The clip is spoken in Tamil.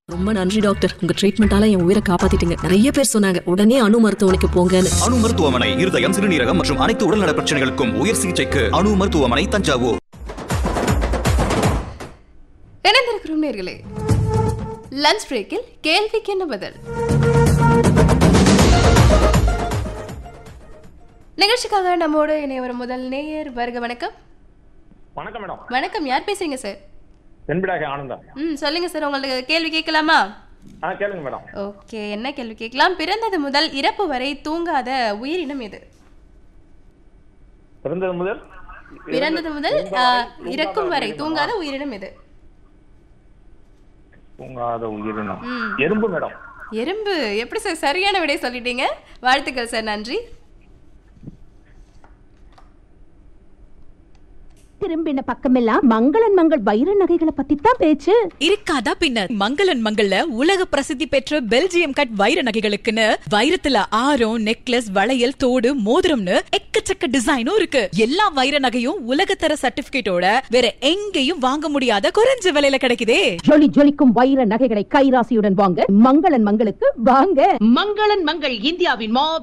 ரொம்ப நன்றி டாக்டர் உங்க ட்ரீட்மெண்டால என் உயிரை காப்பாத்திட்டீங்க நிறைய பேர் சொன்னாங்க உடனே அணு மருத்துவமனைக்கு போங்கன்னு அணு மருத்துவமனை இருதயம் சிறுநீரகம் மற்றும் அனைத்து உடல்நல பிரச்சனைகளுக்கும் உயர் சிகிச்சைக்கு அணு மருத்துவமனை தஞ்சாவூர் இணைந்திருக்கிறோம் நேர்களே லஞ்ச் பிரேக்கில் கேள்விக்கு என்ன பதில் நிகழ்ச்சிக்காக நம்மோடு இணைய வரும் முதல் நேயர் வருக வணக்கம் வணக்கம் மேடம் வணக்கம் யார் பேசுறீங்க சார் தென்பிடாக ஆனந்தம் ம் சொல்லுங்க சார் உங்களுக்கு கேள்வி கேட்கலாமா ஆ கேளுங்க மேடம் ஓகே என்ன கேள்வி கேட்கலாம் பிறந்தது முதல் இறப்பு வரை தூங்காத உயிரினம் எது பிறந்தது முதல் பிறந்தது முதல் தூங்காத- ஆ, தூங்காத இறக்கும் வரை உயிரினமா? தூங்காத உயிரினம் எது தூங்காத உயிரினம் ம். எறும்பு மேடம் எறும்பு எப்படி சார் சரியான விடை சொல்லிட்டீங்க வாழ்த்துக்கள் சார் நன்றி திரும்பின பக்கமெல்லாம் மங்களன் மங்கள் வைர நகைகளை பத்தி தான் பேச்சு இருக்காதா பின்ன மங்களன் மங்கள்ல உலக பிரசித்தி பெற்ற பெல்ஜியம் கட் வைர நகைகளுக்குன்னு வைரத்துல ஆரம் நெக்லஸ் வளையல் தோடு மோதிரம்னு எக்கச்சக்க டிசைனும் இருக்கு எல்லா வைர நகையும் உலகத்தர சர்டிபிகேட்டோட வேற எங்கேயும் வாங்க முடியாத குறைஞ்ச விலையில கிடைக்குதே ஜொலி ஜொலிக்கும் வைர நகைகளை கைராசியுடன் வாங்க மங்களன் மங்களுக்கு வாங்க மங்களன் மங்கள் இந்தியாவின் மாபெரும்